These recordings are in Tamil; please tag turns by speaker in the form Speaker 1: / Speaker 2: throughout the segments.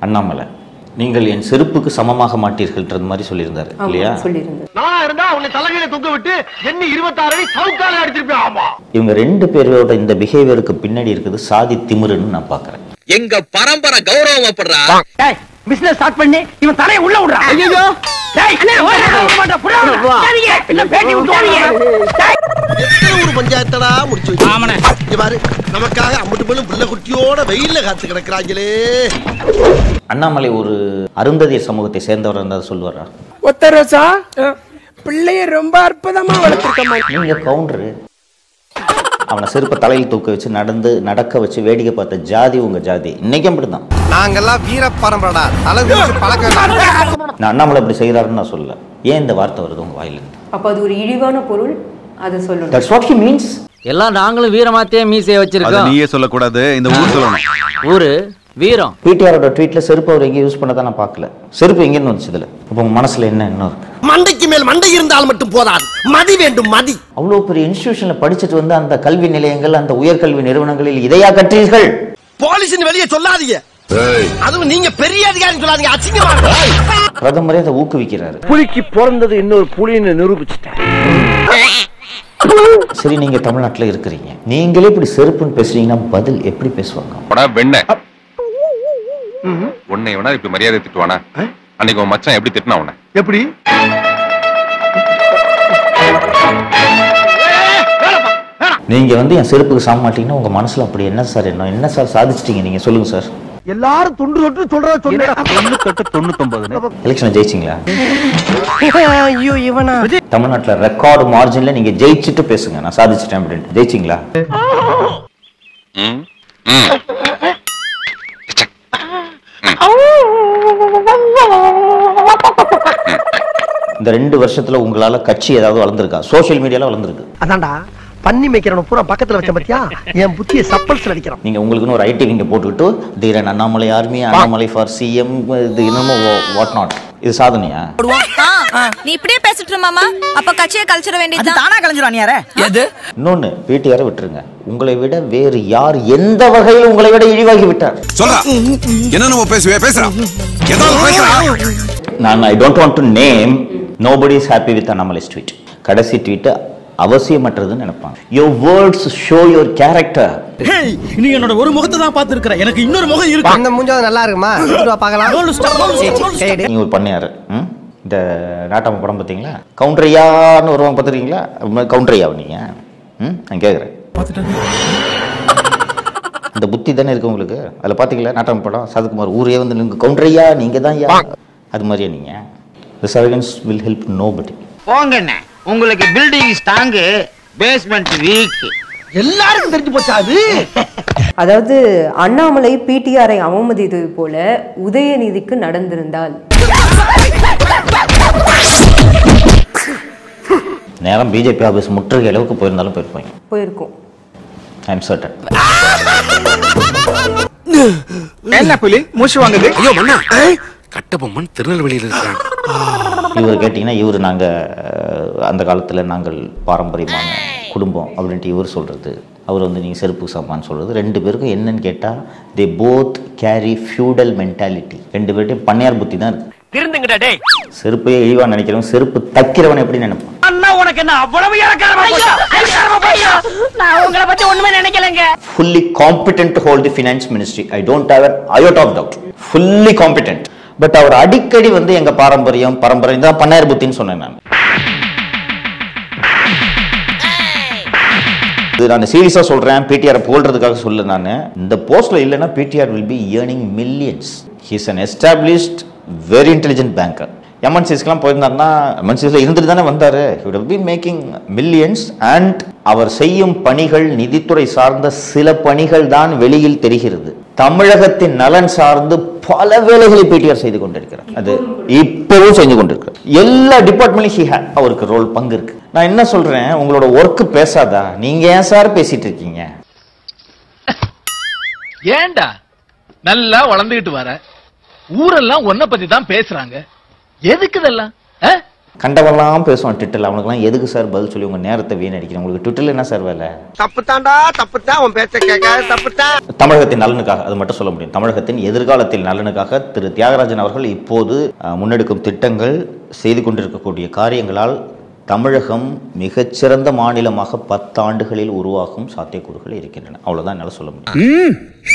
Speaker 1: அண்ணாமலை நீங்கள் என் செருப்புக்கு சமமாக மாட்டீர்கள்ன்றது மாதிரி சொல்லியிருந்தாரு இல்லையா
Speaker 2: சொல்லியிருந்தேன்
Speaker 3: நான் இருந்தா உன்னை தலைமையில தொங்க விட்டு என்ன இருபத்தாறு அடி சவுக்கால அடிச்சிருப்பேன் ஆமா
Speaker 1: இவங்க ரெண்டு பேரோட இந்த பிஹேவியருக்கு பின்னாடி இருக்குது சாதி திமிருன்னு நான் பார்க்குறேன்
Speaker 4: எங்க பரம்பரை கௌரவப்படுறா
Speaker 3: பிசினஸ் ஸ்டார்ட் பண்ணி இவன் தலையை உள்ள விடுறா ஐயோ டேய் அண்ணே ஓட மாட்டா புடா சரிங்க இல்ல பேட்டி விட்டுறாதீங்க
Speaker 5: ஒரு பஞ்சாயத்தடா முடிச்சு வச்சு பாரு நமக்காக அம்பட்டு போலும் புள்ள குட்டியோட வெயில்ல காத்து கிடக்குறாங்களே
Speaker 1: அண்ணாமலை ஒரு அருந்ததியர் சமூகத்தை சேர்ந்தவர் இருந்தால் சொல்லுவாரா
Speaker 6: ஒத்த ரோசா பிள்ளைய ரொம்ப அற்புதமா வளர்த்துருக்கம்மா
Speaker 1: நீங்க கவுண்டரு அவனை செருப்பை தலையில் தூக்க வச்சு நடந்து நடக்க வச்சு வேடிக்கை பார்த்த ஜாதி உங்க ஜாதி இன்னைக்கும் அப்படிதான்
Speaker 5: நாங்கெல்லாம் வீர பரம்பரடா தலை பழக்கம்
Speaker 1: நான் அண்ணாமலை இப்படி செய்கிறாருன்னு நான் சொல்லல ஏன் இந்த வார்த்தை வருது உங்க வாயிலிருந்து
Speaker 2: அப்போ அது ஒரு இழிவான பொருள் அதை சொல்லணும்
Speaker 1: தட்ஸ் வாட் ஹி மீன்ஸ்
Speaker 7: எல்லாம் நாங்களும் வீரமாத்தே மீசைய
Speaker 8: அத
Speaker 7: வச்சிருக்கோம்
Speaker 8: நீயே சொல்லக்கூடாது இந்த ஊர் சொல்லணும்
Speaker 7: ஊரு வீரம்
Speaker 1: பிடிஆரோட ட்வீட்ல செருப்பு அவர் எங்கேயும் யூஸ் பண்ணதை நான் பார்க்கல செருப்பு எங்கேருந்து வந்துச்சு இதுல அப்போ உங்க மனசுல என்ன என்ன இருக்கு
Speaker 5: மண்டைக்கு மேல் மண்டை இருந்தால் மட்டும் போதாது மதி வேண்டும் மதி
Speaker 1: அவ்வளோ பெரிய இன்ஸ்டிடியூஷன்ல படிச்சுட்டு வந்து அந்த கல்வி நிலையங்கள் அந்த உயர்கல்வி நிறுவனங்களில் இதையா கற்றீர்கள்
Speaker 5: போலீஸ்னு வெளியே சொல்லாதீங்க அதுவும் நீங்க பெரிய அதிகாரி சொல்லாதீங்க அசிங்கமா இருக்கு.
Speaker 1: பிரதமரே அதை ஊக்குவிக்கிறாரு
Speaker 3: புலிக்கு பிறந்தது இன்னொரு புலின்னு நிரூபிச்சுட்டேன்
Speaker 1: சரி நீங்க தமிழ்நாட்டுல இருக்கிறீங்க நீங்களே இப்படி செருப்புன்னு பேசுறீங்கன்னா பதில் எப்படி பேசுவாங்க
Speaker 8: படா வெண்ண உன்னை வேணா இப்படி மரியாதை திட்டுவானா அன்னைக்கு உன் மச்சான் எப்படி திட்டினா உன்னை
Speaker 3: எப்படி
Speaker 1: நீங்க வந்து என் செருப்புக்கு சாம மாட்டீங்கன்னா உங்க மனசுல அப்படி என்ன சார் என்ன என்ன சார் சாதிச்சிட்டீங்க நீங்க சொல்லுங்க சார்
Speaker 3: எல்லாரும் துண்டு தொட்டு சொல்றத சொல்லு
Speaker 8: தொண்ணூத்தி தொட்டு தொண்ணூத்தொன்பது
Speaker 1: எலெக்ஷனை ஜெயிச்சிங்களா
Speaker 6: ஐயோ இவனா
Speaker 1: தமிழ்நாட்டுல ரெக்கார்டு மார்ஜின்ல நீங்க ஜெயிச்சுட்டு பேசுங்க நான் சாதிச்சிட்டேன் அப்படின்ட்டு ஜெயிச்சிங்களா
Speaker 8: ம் ம்
Speaker 1: இந்த ரெண்டு வருஷத்துல உங்களால கட்சி ஏதாவது வளர்ந்துருக்கா சோஷியல் மீடியால வளர்ந்துருக்கு
Speaker 5: அதான்டா பன்னி மேய்க்கிறவன பூரா பக்கத்துல வச்ச பத்தியா என் புத்திய சப்பல்ஸ்ல அடிக்கிறான்
Speaker 1: நீங்க உங்களுக்குன்னு ஒரு ஐடி விங்க போட்டுக்கிட்டு Dheeran Annamalai army Annamalai for CM இது இன்னமும் வாட் நாட் இது சாதனையா
Speaker 9: நீ இப்படியே பேசிட்டு மாமா அப்ப கட்சியை கழிச்சிட வேண்டியது தானா கழிஞ்சிரும் யார
Speaker 7: எது
Speaker 1: இன்னொன்னு பிடிஆரை விட்டுருங்க உங்களை விட வேறு யார் எந்த வகையில் உங்களை விட இழிவாகி விட்டார்
Speaker 8: சொல்றா என்ன நம்ம பேசுவே பேசுறா ஏதாவது பேசுறா
Speaker 1: நான் I don't want to name nobody is happy with Annamalai's tweet கடைசி ட்வீட் அவசியமற்றதுன்னு நினைப்பாங்க your words show your character
Speaker 4: நீ என்னோட ஒரு முகத்தை தான் பாத்துருக்கற எனக்கு இன்னொரு முகம் இருக்கு
Speaker 5: அந்த மூஞ்சாவது நல்லா இருக்குமா பார்க்கலாம்
Speaker 1: நீங்க ஒரு பண்ணையாரு ம்? இந்த நாட்டாம படம் பார்த்தீங்களா கவுண்டரையான்னு வருவாங்க பார்த்துருக்கீங்களா கவுண்டரையாவை நீங்க ம் நான் கேட்குறேன் இந்த புத்தி தானே இருக்கு உங்களுக்கு அதில் பார்த்தீங்களா நாட்டாம படம் சரத்குமார் ஊரே வந்து நீங்க கவுண்டரையா நீங்க தான் யா அது மாதிரியா நீங்க this arrogance will help nobody
Speaker 3: போங்கண்ணே உங்களுக்கு பில்டிங் ஸ்ட்ராங்கு பேஸ்மெண்ட் வீக்
Speaker 5: எல்லாருக்கும் தெரிஞ்சு போச்சா அது
Speaker 2: அதாவது அண்ணாமலை பிடிஆரை அவமதித்தது போல உதயநிதிக்கு நடந்திருந்தால்
Speaker 1: நேரம் பிஜேபி ஆஃபீஸ் முற்றுகை அளவுக்கு போயிருந்தாலும் போயிருப்பாங்க
Speaker 2: போயிருக்கும்
Speaker 1: ஐ எம் சர்டன்
Speaker 3: என்ன புலி மூச்சு வாங்குது
Speaker 4: ஐயோ மண்ணா கட்டபொம்மன் திருநெல்வேலியில் இருக்கிறான்
Speaker 1: இவர் கேட்டிங்கன்னா இவர் நாங்கள் அந்த காலத்தில் நாங்கள் பாரம்பரியமான குடும்பம் அப்படின்ட்டு இவர் சொல்கிறது அவர் வந்து நீங்கள் செருப்பு சாமான்னு சொல்கிறது ரெண்டு பேருக்கும் என்னன்னு கேட்டால் they both carry feudal mentality ரெண்டு பேர்ட்டையும் பண்ணையார் புத்தி தான் இருக்கு
Speaker 3: திருந்துங்கடா டேய்
Speaker 1: செருப்பையே இழிவாக நினைக்கிறவன் செருப்பு தைக்கிறவன் எப்படி நினைப்பான்
Speaker 3: அண்ணா உனக்கு என்ன அவ்வளவு இறக்காரமா போச்சா இறக்காரமா போச்சா நான் உங்களை பத்தி ஒண்ணுமே நினைக்கலங்க
Speaker 1: fully competent to hold the finance ministry i don't have an iota of doubt fully competent but அவர் அடிக்கடி வந்து எங்க பாரம்பரியம் பரம்பரை தான் பண்ணையார் புத்தின்னு சொன்னேன் நான் இது நான் சீரியஸா சொல்றேன் பிடிஆர் புகழ்றதுக்காக சொல்ல நான் இந்த போஸ்ட்ல இல்லைன்னா PTR will be earning millions he's an established very intelligent banker எம்என்சிஸ்க்கெலாம் போயிருந்தாருன்னா எம்என்சிஸில் இருந்துட்டு தானே வந்தார் he'd be making millions and அவர் செய்யும் பணிகள் நிதித்துறை சார்ந்த சில பணிகள் தான் வெளியில் தெரிகிறது தமிழகத்தின் நலன் சார்ந்து பல வேலைகளை பிடிஆர் செய்து கொண்டிருக்கிறார் அது இப்பவும் செஞ்சு கொண்டிருக்கிறார் எல்லா டிபார்ட்மெண்ட்லையும் ஹி அவருக்கு ரோல் பங்கு இருக்கு நான் என்ன சொல்றேன் உங்களோட ஒர்க் பேசாதா நீங்க ஏன் சார் பேசிட்டு இருக்கீங்க
Speaker 3: ஏன்டா நல்லா வளர்ந்துகிட்டு வர ஊரெல்லாம் உன்னை பத்தி தான் பேசுறாங்க எதுக்கு இதெல்லாம்
Speaker 1: கண்டவெல்லாம் பேசுவான் ட்விட்டரில் அவனுக்குலாம் எதுக்கு சார் பதில் சொல்லி உங்கள் நேரத்தை வீணடிக்கிறேன் உங்களுக்கு ட்விட்டரில் என்ன சார் வேலை
Speaker 5: தப்பு தாண்டா தப்பு தான் உன் பேச்ச கேட்க தப்பு தான்
Speaker 1: தமிழகத்தின் நலனுக்காக அது மட்டும் சொல்ல முடியும் தமிழகத்தின் எதிர்காலத்தில் நலனுக்காக திரு தியாகராஜன் அவர்கள் இப்போது அஹ், முன்னெடுக்கும் திட்டங்கள் செய்து கொண்டிருக்கக்கூடிய காரியங்களால் தமிழகம் மிகச்சிறந்த மாநிலமாக பத்தாண்டுகளில் உருவாகும் சாத்தியக்கூறுகள் இருக்கின்றன அவ்வளவுதான் என்னால் சொல்ல முடியும்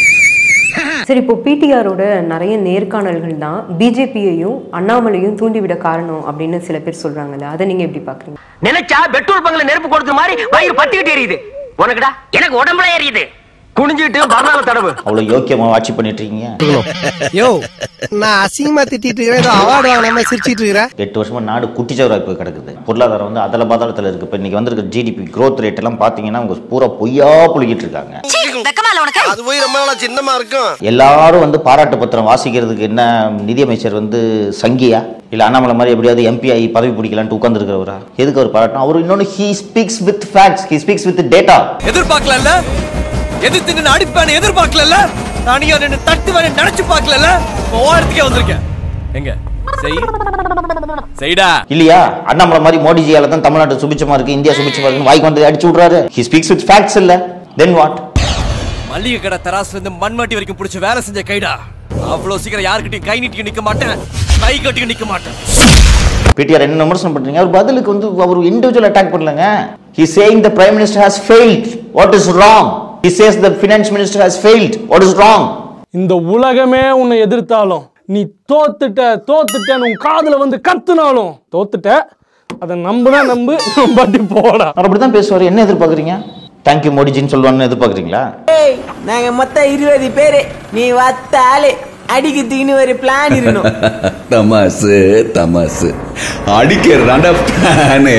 Speaker 2: சரி இப்போ பிடிஆரோட நிறைய நேர்காணல்கள் தான் பிஜேபியையும் அண்ணாமலையும் தூண்டிவிட காரணம் அப்படின்னு சில பேர் சொல்றாங்கல்ல அதை நீங்க எப்படி பாக்குறீங்க
Speaker 3: நினைச்சா பெட்ரோல் பங்க்ல நெருப்பு கொடுத்த மாதிரி வயிறு பத்திக்கிட்டு எரியுது உனக்குடா எனக்கு உடம்புல எரியுது குனிஞ்சிட்டு பர்னால தடவு
Speaker 1: அவ்வளோ யோக்கியமாக ஆட்சி பண்ணிட்டு இருக்கீங்க
Speaker 6: யோ நான் அசிங்கமா திட்டிட்டு இருக்கிறேன் ஏதோ அவார்டு வாங்காம சிரிச்சிட்டு இருக்கிறேன்
Speaker 1: எட்டு வருஷமா நாடு குட்டிச்சவராக போய் கிடக்குது பொருளாதாரம் வந்து அதல பாதாளத்தில் இருக்கு இப்போ இன்னைக்கு வந்திருக்க ஜிடிபி growth ரேட் எல்லாம் பார்த்தீங்கன்னா அவங்க பூரா பொய்யா புழுகிட்டு இருக்காங்க
Speaker 9: வெக்கமா இல்ல உனக்கு
Speaker 5: அது போய் ரொம்ப நாளா சின்னமா இருக்கும்
Speaker 1: எல்லாரும் வந்து பாராட்டு பத்திரம் வாசிக்கிறதுக்கு என்ன நிதியமைச்சர் வந்து சங்கியா இல்ல அண்ணாமலை மாதிரி எப்படியாவது எம்பி ஆகி பதவி பிடிக்கலான்ட்டு உட்காந்துருக்கிறவரா எதுக்கு அவர் பாராட்டணும் அவர் இன்னொன்று he speaks with facts he speaks with data
Speaker 8: எதிர்பார்க்கல எதிர்த்து நின்று அடிப்பான எதிர்பார்க்கல நானியா நின்று தட்டுவேன் நினைச்சு பார்க்கல ஓரத்துக்கே வந்திருக்கேன் எங்க செய் செய்டா
Speaker 1: இல்லையா அண்ணாமலை மாதிரி மோடிஜியால தான் தமிழ்நாடு சுபிச்சமா இருக்கு இந்தியா சுபிச்சமா இருக்குன்னு வாய்க்கு வந்து அடிச்சு விடுறாரு ஹி ஸ்பீக்ஸ் வித் ஃபேக்ட்ஸ் இல்ல தென் வாட்
Speaker 8: மல்லிகை கடை தராசுல இருந்து மண்மாட்டி வரைக்கும் பிடிச்ச வேலை செஞ்ச கைடா அவ்வளவு சீக்கிரம் யாருக்கிட்டையும் கை நீட்டியும் நிக்க மாட்டேன் கை கட்டியும் நிக்க மாட்டேன்
Speaker 1: பிடிஆர் என்ன விமர்சனம் பண்றீங்க அவர் பதிலுக்கு வந்து அவர் இண்டிவிஜுவல் அட்டாக் பண்ணலங்க he saying the prime minister has failed what is wrong he says the finance minister has failed what is wrong
Speaker 4: இந்த உலகமே உன்னை எதிர்த்தாலும் நீ தோத்துட்ட தோத்துட்டன்னு உன் காதுல வந்து கத்துனாலும் தோத்துட்ட அதை நம்புனா நம்பு நம்பாட்டி போடா
Speaker 1: அவர் அப்படி தான் பேசுவார் என்ன எதிர்பார்க்குறீங்க தேங்க்யூ மோடிஜின்னு சொல்லுவான்னு எதிர்பார்க்குறீங்களா
Speaker 6: நாங்க மொத்தம் இருபது பேரு நீ வத்த ஆளு அடிக்கிறதுக்குன்னு ஒரு பிளான் இருக்கணும்
Speaker 8: தமாசு தமாசு அடிக்கிறதாண்ட பிளானு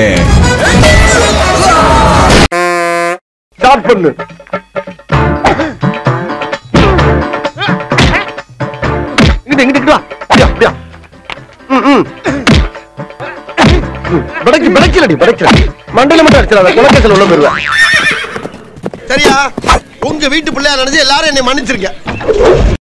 Speaker 5: ஸ்டார்ட் பண்ணு இங்கிட்டு இங்கிட்டு வா அப்படியா அப்படியா ம், ம். ம், பிடைக்கு பிடைக்கலடி பிடைக்கல மண்டையில மட்டும் அடிச்சிடாத குலக்கத்தில் உள்ள போயிருவேன் சரியா உங்க வீட்டு பிள்ளையா நினைச்சு எல்லாரும் என்னை மன்னிச்சிருங்க